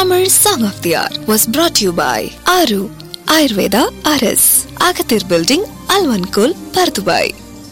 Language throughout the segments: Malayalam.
Tamil Song of the Hour was brought to you by Aru Ayurveda RS, Agathir Building, Alvankul, Pardubai.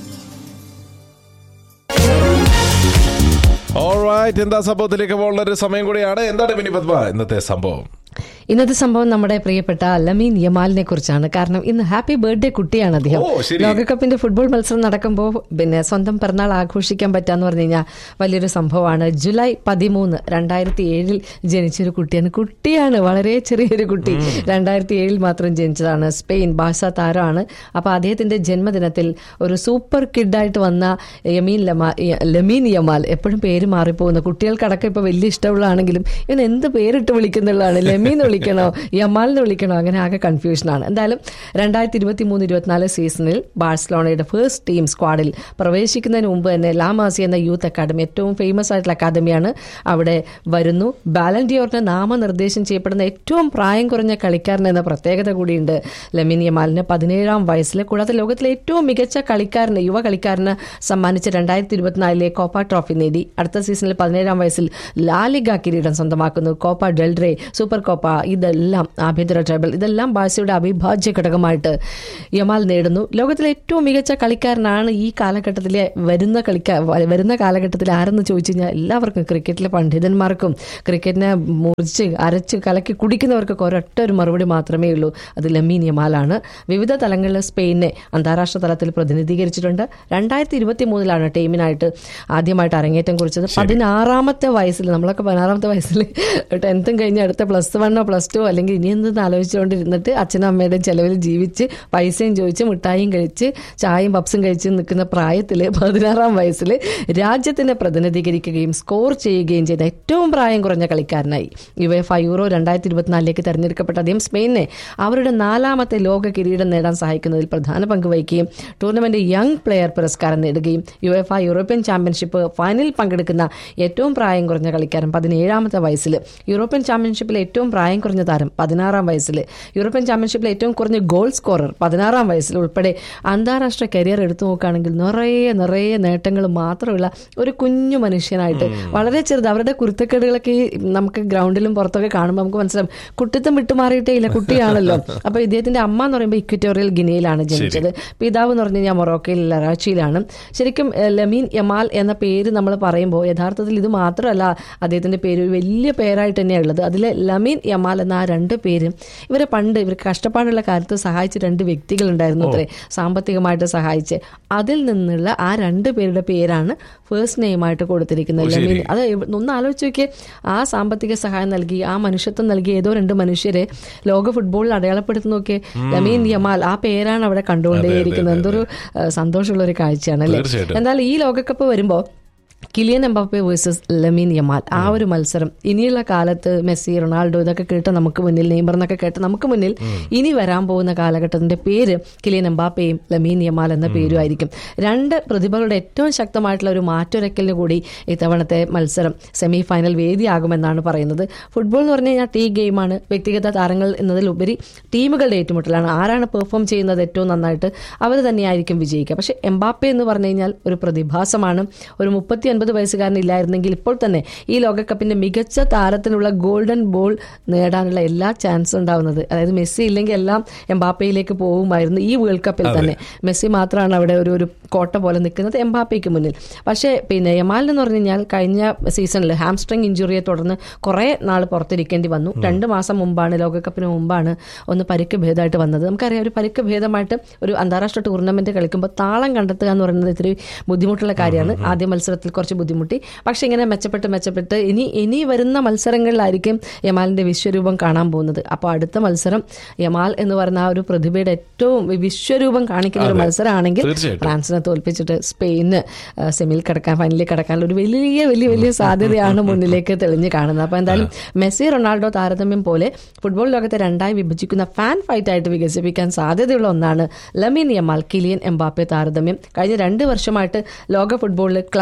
Alright എന്താ സംഭവത്തിലേക്ക് പോകുന്ന ഒരു സമയം കൂടിയാണ് എന്താണ് മിനി പത്മ ഇന്നത്തെ സംഭവം ഇന്നത്തെ സംഭവം നമ്മുടെ പ്രിയപ്പെട്ട ലമീൻ യമാലിനെ കുറിച്ചാണ് കാരണം ഇന്ന് ഹാപ്പി ബർത്ത്ഡേ കുട്ടിയാണ് അദ്ദേഹം ഓ, ശരി. ലോകകപ്പിന്റെ ഫുട്ബോൾ മത്സരം നടക്കുമ്പോൾ പിന്നെ സ്വന്തം പിറന്നാൾ ആഘോഷിക്കാൻ പറ്റാന്ന് പറഞ്ഞു കഴിഞ്ഞാൽ വലിയൊരു സംഭവമാണ് ജൂലൈ പതിമൂന്ന് രണ്ടായിരത്തി ഏഴിൽ ജനിച്ചൊരു കുട്ടിയാണ് കുട്ടിയാണ് വളരെ ചെറിയൊരു കുട്ടി രണ്ടായിരത്തി ഏഴിൽ മാത്രം ജനിച്ചതാണ് സ്പെയിൻ ഭാഷ താരമാണ് അപ്പൊ അദ്ദേഹത്തിന്റെ ജന്മദിനത്തിൽ ഒരു സൂപ്പർ കിഡായിട്ട് വന്ന യമീൻ ലമാ യ- ലമീൻ യമാൽ എപ്പോഴും പേര് മാറിപ്പോകുന്ന കുട്ടികൾക്കടക്കം ഇപ്പൊ വലിയ ഇഷ്ടമുള്ളതാണെങ്കിലും ഇവൻ എന്ത് പേരിട്ട് വിളിക്കുന്നുള്ളതാണ് ലമീൻ എന്ന് വിളിക്കണോ യമാൽ എന്ന് വിളിക്കണോ അങ്ങനെ ആകെ കൺഫ്യൂഷനാണ് എന്തായാലും രണ്ടായിരത്തി ഇരുപത്തി മൂന്ന് ഇരുപത്തിനാല് സീസണിൽ ബാഴ്സലോണയുടെ ഫസ്റ്റ് ടീം സ്ക്വാഡിൽ പ്രവേശിക്കുന്നതിന് മുമ്പ് തന്നെ ലാമാസി എന്ന യൂത്ത് അക്കാദമി ഏറ്റവും ഫേമസ് ആയിട്ടുള്ള അക്കാദമിയാണ് അവിടെ വരുന്നു ബാലൻഡിയോറിന് നാമനിർദ്ദേശം ചെയ്യപ്പെടുന്ന ഏറ്റവും പ്രായം കുറഞ്ഞ കളിക്കാരൻ എന്ന പ്രത്യേകത കൂടിയുണ്ട് ലമിൻ യമാലിന് പതിനേഴാം വയസ്സിൽ കൂടാതെ ലോകത്തിലെ ഏറ്റവും മികച്ച കളിക്കാരന് യുവ കളിക്കാരന് സമ്മാനിച്ച രണ്ടായിരത്തി ഇരുപത്തിനാലിലെ കോപ്പ ട്രോഫി നേടി അടുത്ത സീസണിൽ പതിനേഴാം വയസ്സിൽ ലാലിഗ കിരീടം സ്വന്തമാക്കുന്നു കോപ്പ ഡെൽഡ്രേ സൂപ്പർ കോപ്പ ഇതെല്ലാം ആഭ്യന്തര ട്രൈബൽ ഇതെല്ലാം ബാഴ്സയുടെ അവിഭാജ്യ ഘടകമായിട്ട് യമാൽ നേടുന്നു ലോകത്തിലെ ഏറ്റവും മികച്ച കളിക്കാരനാണ് ഈ കാലഘട്ടത്തിലെ വരുന്ന കളിക്കാർ വരുന്ന കാലഘട്ടത്തിൽ ആരെന്ന് ചോദിച്ചു കഴിഞ്ഞാൽ എല്ലാവർക്കും ക്രിക്കറ്റിലെ പണ്ഡിതന്മാർക്കും ക്രിക്കറ്റിനെ മുറിച്ച് അരച്ച് കലക്കി കുടിക്കുന്നവർക്കൊക്കെ ഒരൊറ്റ ഒരു മറുപടി മാത്രമേ ഉള്ളൂ അത് ലമീൻ യമാലാണ് വിവിധ തലങ്ങളിൽ സ്പെയിനെ അന്താരാഷ്ട്ര തലത്തിൽ പ്രതിനിധീകരിച്ചിട്ടുണ്ട് രണ്ടായിരത്തി ഇരുപത്തി മൂന്നിലാണ് ടീമിനായിട്ട് ആദ്യമായിട്ട് അരങ്ങേറ്റം കുറിച്ചത് പതിനാറാമത്തെ വയസ്സിൽ നമ്മളൊക്കെ പതിനാറാമത്തെ വയസ്സിൽ ടെൻത്തും കഴിഞ്ഞ് അടുത്ത പ്ലസ് വണ്ണോ പ്ലസ് ടു അല്ലെങ്കിൽ ഇനി എന്തെന്ന് ആലോചിച്ചുകൊണ്ടിരുന്നിട്ട് അച്ഛനും അമ്മയുടെയും ചെലവിൽ ജീവിച്ച് പൈസയും ചോദിച്ച് മിഠായിയും കഴിച്ച് ചായയും പപ്സും കഴിച്ച് നിൽക്കുന്ന പ്രായത്തിൽ പതിനാറാം വയസ്സിൽ രാജ്യത്തിനെ പ്രതിനിധീകരിക്കുകയും സ്കോർ ചെയ്യുകയും ചെയ്ത ഏറ്റവും പ്രായം കുറഞ്ഞ കളിക്കാരനായി യുവേഫ യൂറോ രണ്ടായിരത്തി ഇരുപത്തിനാലിലേക്ക് തെരഞ്ഞെടുക്കപ്പെട്ട അദ്ദേഹം സ്പെയിനെ അവരുടെ നാലാമത്തെ ലോക കിരീടം നേടാൻ സഹായിക്കുന്നതിൽ പ്രധാന പങ്ക് വഹിക്കുകയും ടൂർണമെന്റ് യങ് പ്ലെയർ പുരസ്കാരം നേടുകയും യുവേഫ യൂറോപ്യൻ ചാമ്പ്യൻഷിപ്പ് ഫൈനലിൽ പങ്കെടുക്കുന്ന ഏറ്റവും പ്രായം കുറഞ്ഞ കളിക്കാരൻ പതിനേഴാമത്തെ വയസ്സിൽ യൂറോപ്യൻ ചാമ്പ്യൻഷിപ്പിലെ ഏറ്റവും പ്രായം കുറഞ്ഞ താരം പതിനാറാം വയസ്സിൽ യൂറോപ്യൻ ചാമ്പ്യൻഷിപ്പിലെ ഏറ്റവും കുറഞ്ഞ ഗോൾ സ്കോറർ പതിനാറാം വയസ്സിൽ ഉൾപ്പെടെ അന്താരാഷ്ട്ര കരിയർ എടുത്തു നോക്കുകയാണെങ്കിൽ നിറയെ നിറയെ നേട്ടങ്ങൾ മാത്രമുള്ള ഒരു കുഞ്ഞു മനുഷ്യനായിട്ട് വളരെ ചെറുത് അവരുടെ കുരുത്തക്കേടുകളൊക്കെ ഈ നമുക്ക് ഗ്രൗണ്ടിലും പുറത്തൊക്കെ കാണുമ്പോൾ നമുക്ക് മനസ്സിലാവും കുട്ടിത്തം വിട്ടുമാറിയിട്ടേ ഇല്ല കുട്ടിയാണല്ലോ അപ്പൊ ഇദ്ദേഹത്തിന്റെ അമ്മ എന്ന് പറയുമ്പോൾ ഇക്വറ്റോറിയൽ ഗിനിയിലാണ് ജനിച്ചത് പിതാവ് എന്ന് പറഞ്ഞു കഴിഞ്ഞാൽ മൊറോക്കയിൽ ലറാച്ചിയിലാണ് ശരിക്കും ഏഹ്, ലമീൻ യമാൽ എന്ന പേര് നമ്മൾ പറയുമ്പോൾ യഥാർത്ഥത്തിൽ ഇത് മാത്രമല്ല അദ്ദേഹത്തിന്റെ പേര് ഒരു വലിയ പേരായിട്ട് തന്നെയാണ് ഉള്ളത് അതിൽ ലമീൻ യമാൽ എന്ന ആ രണ്ട് പേര് ഇവരെ പണ്ട് ഇവർക്ക് കഷ്ടപ്പാടുള്ള കാലത്ത് സഹായിച്ച രണ്ട് വ്യക്തികളുണ്ടായിരുന്നു അത്രേ സാമ്പത്തികമായിട്ട് സഹായിച്ച് അതിൽ നിന്നുള്ള ആ രണ്ട് പേരുടെ പേരാണ് ഫേസ്റ്റ് നെയിമായിട്ട് കൊടുത്തിരിക്കുന്നത് ഓ, ശരി. ലമീൻ അത് എവ- ഒന്ന് ആലോചിച്ച് നോക്കിയേ ആ സാമ്പത്തിക സഹായം നൽകി ആ മനുഷ്യത്വം നൽകിയ ഏതോ രണ്ട് മനുഷ്യരെ ലോക ഫുട്ബോളിൽ അടയാളപ്പെടുത്തി നോക്കിയേ ലമീൻ യമാൽ ആ പേരാണ് അവിടെ കണ്ടുകൊണ്ടേയിരിക്കുന്നത് എന്തൊരു ഏഹ്, സന്തോഷമുള്ള ഒരു കാഴ്ചയാണ് അല്ലേ തീർച്ചയായിട്ടും. എന്നാൽ ഈ ലോകകപ്പ് വരുമ്പോൾ Kylian Mbappe versus Lamine Yamal ആ ഒരു മത്സരം ഇനിയുള്ള കാലത്ത് മെസ്സി റൊണാൾഡോ ഇതൊക്കെ കേട്ട് നമുക്ക് മുന്നിൽ നെയ്മർ എന്നൊക്കെ കേട്ട് നമുക്ക് മുന്നിൽ ഇനി വരാൻ പോകുന്ന കാലഘട്ടത്തിന്റെ പേര് കിലിയൻ എംബാപ്പയും ലമീൻ യമാൽ എന്ന പേരും ആയിരിക്കും രണ്ട് പ്രതിഭകളുടെ ഏറ്റവും ശക്തമായിട്ടുള്ള ഒരു മാറ്റുരയ്ക്കലിന് കൂടി ഇത്തവണത്തെ മത്സരം സെമി ഫൈനൽ വേദിയാകുമെന്നാണ് പറയുന്നത് ഫുട്ബോൾ എന്ന് പറഞ്ഞു കഴിഞ്ഞാൽ ടീ ഗെയിമാണ് വ്യക്തിഗത താരങ്ങൾ എന്നതിലുപരി ടീമുകളുടെ ഏറ്റുമുട്ടലാണ് ആരാണ് പെർഫോം ചെയ്യുന്നത് ഏറ്റവും നന്നായിട്ട് അവർ തന്നെയായിരിക്കും വിജയിക്കുക പക്ഷെ എംബാപ്പെ എന്ന് പറഞ്ഞു കഴിഞ്ഞാൽ ഒരു പ്രതിഭാസമാണ് ഒരു മുപ്പത്തി ഒൻപത് വയസ്സുകാരൻ ഇല്ലായിരുന്നെങ്കിൽ ഇപ്പോൾ തന്നെ ഈ ലോകകപ്പിന്റെ മികച്ച താരത്തിനുള്ള ഗോൾഡൻ ബോൾ നേടാനുള്ള എല്ലാ ചാൻസും ഉണ്ടാവുന്നത് അതായത് മെസ്സി ഇല്ലെങ്കിൽ എല്ലാം എംബാപ്പയിലേക്ക് പോകുമായിരുന്നു ഈ വേൾഡ് കപ്പിൽ തന്നെ മെസ്സി മാത്രമാണ് അവിടെ ഒരു ഒരു കോട്ട പോലെ നിൽക്കുന്നത് എംബാപ്പയ്ക്ക് മുന്നിൽ പക്ഷേ പിന്നെ യമാൽ എന്ന് പറഞ്ഞു കഴിഞ്ഞാൽ കഴിഞ്ഞ സീസണിൽ ഹാംസ്ട്രിങ് ഇഞ്ചുറിയെ തുടർന്ന് കുറേ നാൾ പുറത്തിരിക്കേണ്ടി വന്നു രണ്ട് മാസം മുമ്പാണ് ലോകകപ്പിന് മുമ്പാണ് ഒന്ന് പരിക്ക് ഭേദമായിട്ട് വന്നത് നമുക്കറിയാം ഒരു പരിക്ക് ഭേദമായിട്ട് ഒരു അന്താരാഷ്ട്ര ടൂർണമെന്റ് കളിക്കുമ്പോൾ താളം കണ്ടെത്തുക എന്ന് പറയുന്നത് ഇത്തിരി ബുദ്ധിമുട്ടുള്ള കാര്യമാണ് ആദ്യ മത്സരത്തിൽ കുറച്ച് ബുദ്ധിമുട്ടി പക്ഷെ ഇങ്ങനെ മെച്ചപ്പെട്ട് മെച്ചപ്പെട്ട് ഇനി ഇനി വരുന്ന മത്സരങ്ങളിലായിരിക്കും യമാലിന്റെ വിശ്വരൂപം കാണാൻ പോകുന്നത് അപ്പോൾ അടുത്ത മത്സരം യമാൽ എന്ന് പറയുന്ന ആ ഒരു പ്രതിഭയുടെ ഏറ്റവും വിശ്വരൂപം കാണിക്കുന്ന ഒരു അതെ. മത്സരമാണെങ്കിൽ തീർച്ചയായിട്ടും. ഫ്രാൻസിനെ തോൽപ്പിച്ചിട്ട് സ്പെയിന് ആ, സെമിയിൽ കടക്കാൻ ഫൈനലിൽ കടക്കാനുള്ള ഒരു വലിയ വലിയ വലിയ സാധ്യതയാണ് മുന്നിലേക്ക് തെളിഞ്ഞു കാണുന്നത് അപ്പോൾ എന്തായാലും മെസ്സി റൊണാൾഡോ താരതമ്യം പോലെ ഫുട്ബോൾ ലോകത്തെ രണ്ടായി വിഭജിക്കുന്ന ഫാൻ ഫൈറ്റ് ആയിട്ട് വികസിപ്പിക്കാൻ സാധ്യതയുള്ള ഒന്നാണ് ലമീൻ യമാൽ കിലിയൻ എംബാപ്പെ താരതമ്യം കഴിഞ്ഞ രണ്ട് വർഷമായിട്ട് ലോക ഫുട്ബോളിൽ ക്ലബ് ഫുട്ബോൾ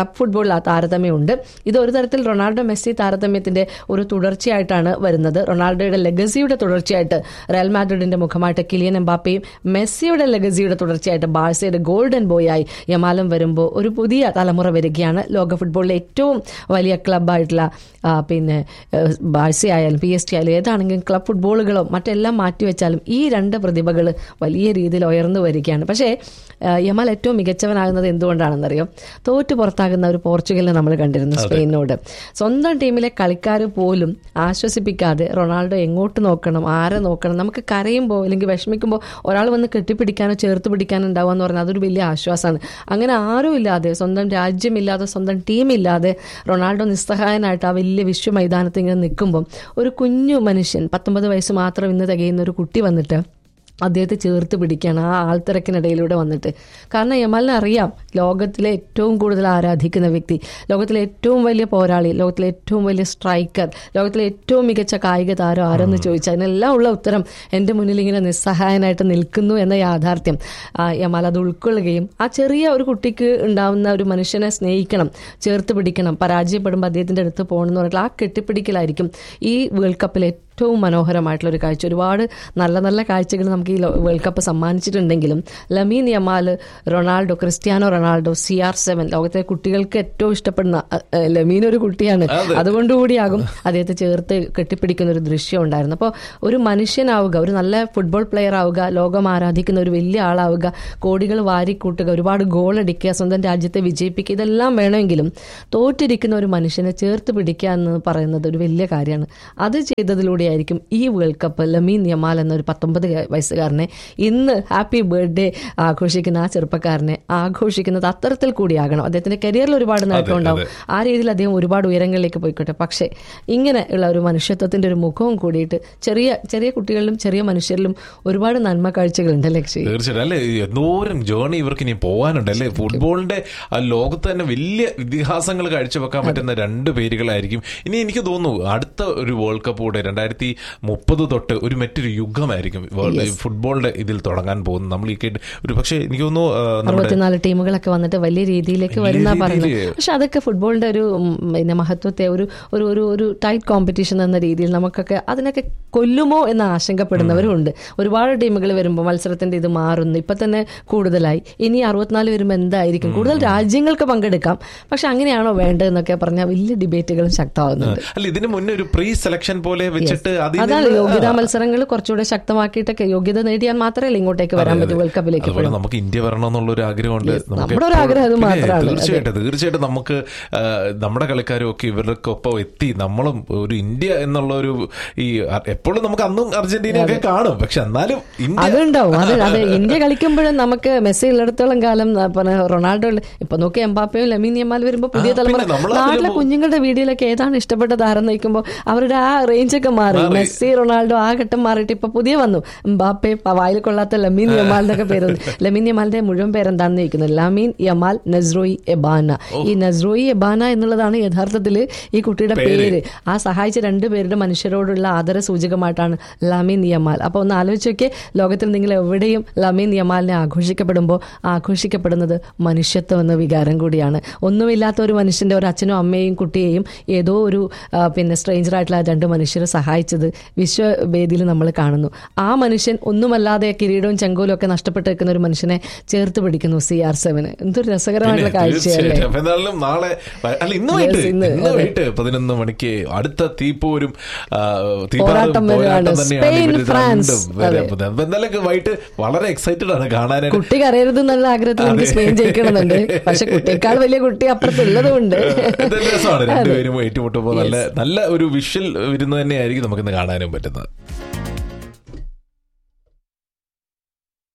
വരുമ്പോൾ ആ താരതമ്യമുണ്ട് ഇത് ഒരു തരത്തിൽ റൊണാൾഡോ മെസ്സി താരതമ്യത്തിന്റെ ഒരു തുടർച്ചയായിട്ടാണ് വരുന്നത് റൊണാൾഡോയുടെ ലെഗസിയുടെ തുടർച്ചയായിട്ട് റയൽ മാഡ്രിഡിന്റെ മുഖമായിട്ട് കിലിയൻ എംബാപ്പയും മെസ്സിയുടെ ലെഗസിയുടെ തുടർച്ചയായിട്ട് ബാഴ്സയുടെ ഗോൾഡൻ ബോയ് ആയി യമാലം വരുമ്പോൾ ഒരു പുതിയ തലമുറ വരികയാണ് ലോക ഫുട്ബോളിലെ ഏറ്റവും വലിയ ക്ലബ്ബായിട്ടുള്ള ആ, പിന്നെ ഏഹ്, ബാഴ്സ ആയാലും പി എസ് ടി ആയാലും ഏതാണെങ്കിലും ക്ലബ് ഫുട്ബോളുകളോ മറ്റെല്ലാം മാറ്റിവെച്ചാലും ഈ രണ്ട് പ്രതിഭകൾ വലിയ രീതിയിൽ ഉയർന്നു വരികയാണ് പക്ഷേ ആ, യമാൽ ഏറ്റവും മികച്ചവനാകുന്നത് എന്തുകൊണ്ടാണെന്നറിയോ തോറ്റു പുറത്താകുന്ന ഒരു പോർച്ചുഗലിനെ നമ്മൾ കണ്ടിരുന്നു സ്പെയിനോട് സ്വന്തം ടീമിലെ കളിക്കാർ പോലും ആശ്വസിപ്പിക്കാതെ റൊണാൾഡോ എങ്ങോട്ട് നോക്കണം ആരെ നോക്കണം നമുക്ക് കരയുമ്പോൾ അല്ലെങ്കിൽ വിഷമിക്കുമ്പോൾ ഒരാൾ വന്ന് കെട്ടിപ്പിടിക്കാനോ ചേർത്ത് പിടിക്കാനോ ഉണ്ടാവുക എന്ന് പറഞ്ഞാൽ അതൊരു വലിയ ആശ്വാസമാണ് അങ്ങനെ ആരും ഇല്ലാതെ സ്വന്തം രാജ്യമില്ലാതെ സ്വന്തം ടീമില്ലാതെ റൊണാൾഡോ നിസ്സഹായനായിട്ട് ആ വലിയ വിശ്വ മൈതാനത്ത് ഇങ്ങനെ നിൽക്കുമ്പോൾ ഒരു കുഞ്ഞു മനുഷ്യൻ പത്തൊമ്പത് വയസ്സ് മാത്രം ഇന്ന് തികയുന്ന ഒരു കുട്ടി വന്നിട്ട് അദ്ദേഹത്തെ ചേർത്ത് പിടിക്കുകയാണ് ആ ആൾത്തിരക്കിനിടയിലൂടെ വന്നിട്ട് കാരണം യമാലിനെ അറിയാം ലോകത്തിലെ ഏറ്റവും കൂടുതൽ ആരാധിക്കുന്ന വ്യക്തി ലോകത്തിലെ ഏറ്റവും വലിയ പോരാളി ലോകത്തിലെ ഏറ്റവും വലിയ സ്ട്രൈക്കർ ലോകത്തിലെ ഏറ്റവും മികച്ച കായിക താരം ആരെന്ന് ചോദിച്ചാൽ അതിനെല്ലാം ഉള്ള ഉത്തരം എൻ്റെ മുന്നിൽ ഇങ്ങനെ നിസ്സഹായനായിട്ട് നിൽക്കുന്നു എന്ന യാഥാർത്ഥ്യം ആ, യമാൽ അത് ഉൾക്കൊള്ളുകയും ആ ചെറിയ ഒരു കുട്ടിക്ക് ഉണ്ടാവുന്ന ഒരു മനുഷ്യനെ സ്നേഹിക്കണം ചേർത്ത് പിടിക്കണം പരാജയപ്പെടുമ്പോൾ അദ്ദേഹത്തിൻ്റെ അടുത്ത് പോകണം എന്ന് പറഞ്ഞിട്ട് ആ കെട്ടിപ്പിടിക്കലായിരിക്കും ഈ വേൾഡ് കപ്പിൽ ഏറ്റവും മനോഹരമായിട്ടുള്ള ഒരു കാഴ്ച ഒരുപാട് നല്ല നല്ല കാഴ്ചകൾ നമുക്ക് ഈ ലോ- വേൾഡ് കപ്പ് സമ്മാനിച്ചിട്ടുണ്ടെങ്കിലും Lamine Yamal Ronaldo Cristiano Ronaldo C R seven ലോകത്തിലെ കുട്ടികൾക്ക് ഏറ്റവും ഇഷ്ടപ്പെടുന്ന അഹ്, അഹ്, ലമീൻ ഒരു കുട്ടിയാണ് അതുകൊണ്ടുകൂടിയാകും അദ്ദേഹത്തെ ചേർത്ത് കെട്ടിപ്പിടിക്കുന്ന ഒരു ദൃശ്യം ഉണ്ടായിരുന്നു അപ്പോൾ ഒരു മനുഷ്യനാവുക ഒരു നല്ല ഫുട്ബോൾ പ്ലെയർ ആവുക ലോകം ആരാധിക്കുന്ന ഒരു വലിയ ആളാവുക കോടികൾ വാരിക്കൂട്ടുക ഒരുപാട് ഗോൾ അടിക്കുക സ്വന്തം രാജ്യത്തെ വിജയിപ്പിക്കുക ഇതെല്ലാം വേണമെങ്കിലും തോറ്റിരിക്കുന്ന ഒരു മനുഷ്യനെ ചേർത്ത് പിടിക്കുക എന്ന് പറയുന്നത് ഒരു വലിയ കാര്യമാണ് അത് ചെയ്തതിലൂടെയായിരിക്കും ഈ വേൾഡ് കപ്പ് ലമീൻ യമാൽ എന്ന ഒരു പത്തൊമ്പത് വയസ്സുകാരനെ ഇന്ന് ഹാപ്പി ബർത്ത്ഡേ ആഘോഷിക്കുന്ന ആ ചെറുപ്പക്കാരനെ ആഘോഷിക്കുന്നത് അത്തരത്തിൽ കൂടിയാകണം അദ്ദേഹത്തിന്റെ കരിയറിൽ ഒരുപാട് നേട്ടം ഉണ്ടാവും ആ രീതിയിൽ അദ്ദേഹം ഒരുപാട് ഉയരങ്ങളിലേക്ക് പോയിക്കോട്ടെ പക്ഷേ ഇങ്ങനെ ഉള്ള ഒരു മനുഷ്യത്വത്തിന്റെ ഒരു മുഖവും കൂടിയിട്ട് ചെറിയ ചെറിയ കുട്ടികളിലും ചെറിയ മനുഷ്യരിലും ഒരുപാട് നന്മ കാഴ്ചകളുണ്ട് ലക്ഷ്യ തീർച്ചയായിട്ടും അല്ലെ എന്തോരം ജേണി ഇവർക്ക് ഇനി പോകാനുണ്ട് അല്ലെ ഫുട്ബോളിന്റെ ആ ലോകത്ത് തന്നെ വലിയ ഇതിഹാസങ്ങൾ കാഴ്ചവെക്കാൻ പറ്റുന്ന രണ്ട് പേരുകളായിരിക്കും ഇനി എനിക്ക് തോന്നുന്നു അടുത്ത ഒരു വേൾഡ് കപ്പ് കൂടെ രണ്ടായിരത്തി മുപ്പത് തൊട്ട് ഒരു മറ്റൊരു യുഗമായിരിക്കും വേൾഡ് ഫുട്ബോളിന്റെ ഇതിൽ തുടങ്ങാൻ പോകുന്നത് നമ്മൾ ഈ കേട്ട് ഒരു പക്ഷേ എനിക്ക് തോന്നുന്നു ആ, നമ്മുടെ അറുപത്തിനാല് ടീമുകളൊക്കെ വന്നിട്ട് വലിയ രീതിയിലേക്ക് വലിയ വരുന്ന പറയുന്നത് രീതിയില്. പക്ഷെ അതൊക്കെ ഫുട്ബോളിന്റെ ഒരു ഉം, പിന്നെ മഹത്വത്തെ ഒരു ഒരു ഒരു ഒരു ടൈറ്റ് കോമ്പറ്റീഷൻ എന്ന രീതിയിൽ നമുക്കൊക്കെ അതിനൊക്കെ കൊല്ലുമോ എന്ന് ആശങ്കപ്പെടുന്നവരും ഉണ്ട് ഒരുപാട് ടീമുകൾ വരുമ്പോൾ മത്സരത്തിന്റെ ഇത് മാറുന്നു ഇപ്പൊ തന്നെ കൂടുതലായി ഇനി അറുപത്തിനാല് വരുമ്പോൾ എന്തായിരിക്കും കൂടുതൽ രാജ്യങ്ങൾക്ക് പങ്കെടുക്കാം പക്ഷെ അങ്ങനെയാണോ വേണ്ടതെന്നൊക്കെ പറഞ്ഞാൽ വലിയ ഡിബേറ്റുകളും ശക്തമാകുന്നുണ്ട് അല്ല ഇതിന് മുന്നേ ഒരു പ്രീ സെലക്ഷൻ പോലെ വെച്ചിട്ട് അതിൽ അതാണ് നിന്ന് യോഗ്യതാ മത്സരങ്ങൾ കുറച്ചുകൂടെ ശക്തമാക്കിയിട്ടൊക്കെ യോഗ്യത നേടിയാൽ മാത്രമേ ഇങ്ങോട്ടേക്ക് വരാൻ പറ്റൂ വേൾഡ് കപ്പിലേക്ക് അതുപോലെ നമുക്ക് ഇന്ത്യ വരണം എന്നുള്ള ഒരു ആഗ്രഹമുണ്ട് Yes, നമുക്ക് നമ്മുടെ ഒരു എപ്പോഴും- ആഗ്രഹം അത് പിന്നെ മാത്രമാണ്. തീർച്ചയായിട്ടും തീർച്ചയായിട്ടും നമുക്ക് ആ, നമ്മുടെ കളിക്കാരും ഒക്കെ ഇവർക്കൊപ്പം എത്തി നമ്മളും ഒരു ഇന്ത്യ എന്നുള്ള ഒരു ഈ അ- എപ്പോഴും നമുക്ക് അന്നും അർജന്റീന ഒക്കെ കാണും പക്ഷെ എന്നാലും ഇന്ത്യ അതുണ്ടാവും അത് അത് ഇന്ത്യ കളിക്കുമ്പോഴും നമുക്ക് മെസ്സി ഉള്ളിടത്തോളം കാലം ആ, പറഞ്ഞ റൊണാൾഡോ ഉള്ള- ഇപ്പൊ നോക്കി എംബാപ്പയും ലമീൻ യമാൽ വരുമ്പോ പുതിയ ആ, തലമുറ പിന്നെ നമ്മള് അതില് നാട്ടിലെ പോ- കുഞ്ഞുങ്ങളുടെ വീഡിയോയിലൊക്കെ ഏതാണ് ഇഷ്ടപ്പെട്ട താരം നയിക്കുമ്പോൾ അവരുടെ ആ റേഞ്ച് ഒക്കെ മാറി മാറി. മെസ്സി റൊണാൾഡോ ആ ഘട്ടം മാറിയിട്ട് ഇപ്പൊ പുതിയ വന്നു എംബാപ്പെ പ- വായിൽ കൊള്ളാത്ത ലമീൻ യമാൽ എന്നൊക്കെ പേര് വന്നു. ലമീൻ യമാലിന്റെ മുഴുവൻ പേരെന്താണെന്ന് ചോദിക്കുന്നത് ലമീൻ യമാൽ നസ്രോയി എബാന ഈ നസ്രോയി എബാന എന്നുള്ളതാണ് യഥാർത്ഥത്തിൽ ഈ കുട്ടിയുടെ പേര് ആ സഹായിച്ച രണ്ട് പേരുടെ മനുഷ്യരോടുള്ള ആദര സൂചകമായിട്ടാണ് ലമീൻ യമാൽ അപ്പൊ ഒന്ന് ആലോചിച്ച് നോക്കിയേ ലോകത്തിൽ നിങ്ങൾ എവിടെയും ലമീൻ യമാലിനെ ആഘോഷിക്കപ്പെടുമ്പോൾ ആഘോഷിക്കപ്പെടുന്നത് മനുഷ്യത്വം എന്ന വികാരം കൂടിയാണ് ഒന്നുമില്ലാത്ത ഒരു മനുഷ്യന്റെ ഒരു അച്ഛനും അമ്മയും കുട്ടിയെയും ഏതോ ഒരു ആ, പിന്നെ സ്ട്രേഞ്ചർ ആയിട്ടുള്ള രണ്ട് മനുഷ്യരെ സഹായിച്ചത് വിശ്വവേദിയിൽ നമ്മൾ കാണുന്നു ആ മനുഷ്യൻ ഒന്നുമല്ലാതെ കിരീടവും ചെങ്കോലും ഒക്കെ നഷ്ടപ്പെട്ട് നിൽക്കുന്ന ഒരു മനുഷ്യനെ ചേർത്ത് പിടിക്കുന്നു സി ആർ സെവന് എന്തൊരു രസകരമായിട്ടുള്ള കാഴ്ചയല്ലേ തീർച്ചയായിട്ടും അപ്പൊ എന്തായാലും നാളെ വ- അല്ല ഇന്ന് Yes, വൈകിട്ട് ഇന്ന്, ഇന്ന് അതെ. വൈകിട്ട് പതിനൊന്ന് മണിക്ക് അടുത്ത തീപ്പോരും ആ, തീപ്പാറും പോരാട്ടം പോരാട്ടം വരികയാണ്. തന്നെയാണ് സ്പെയിൻ, ഇവര് ഫ്രാൻസ്. രണ്ടും വരാൻ അതെ. പോകുന്നത്. അപ്പൊ എന്തായാലും വൈകിട്ട് വളരെ എക്സൈറ്റഡ് ആണ് കാണാനായിട്ട് കുട്ടി കരയരുത് എന്നുള്ള ആഗ്രഹത്തിൽ എനിക്ക് അതെ. സ്പെയിൻ ജയിക്കണമെന്നുണ്ട് പക്ഷെ കുട്ടിയേക്കാൾ വലിയ കുട്ടി അപ്പുറത്തുള്ളതുകൊണ്ട് എന്തായാലും രസമാണ് രണ്ടുപേരും ഏറ്റുമുട്ടുമ്പോൾ നല്ല നല്ല ഒരു വിഷ്വൽ വരുന്ന തന്നെയായിരിക്കും നമുക്കിന്ന് കാണാനും പറ്റുന്നത്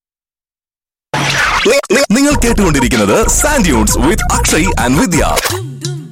നി- നി- നിങ്ങൾ കേട്ടുകൊണ്ടിരിക്കുന്നത് sand dunes with Akshay and Vidya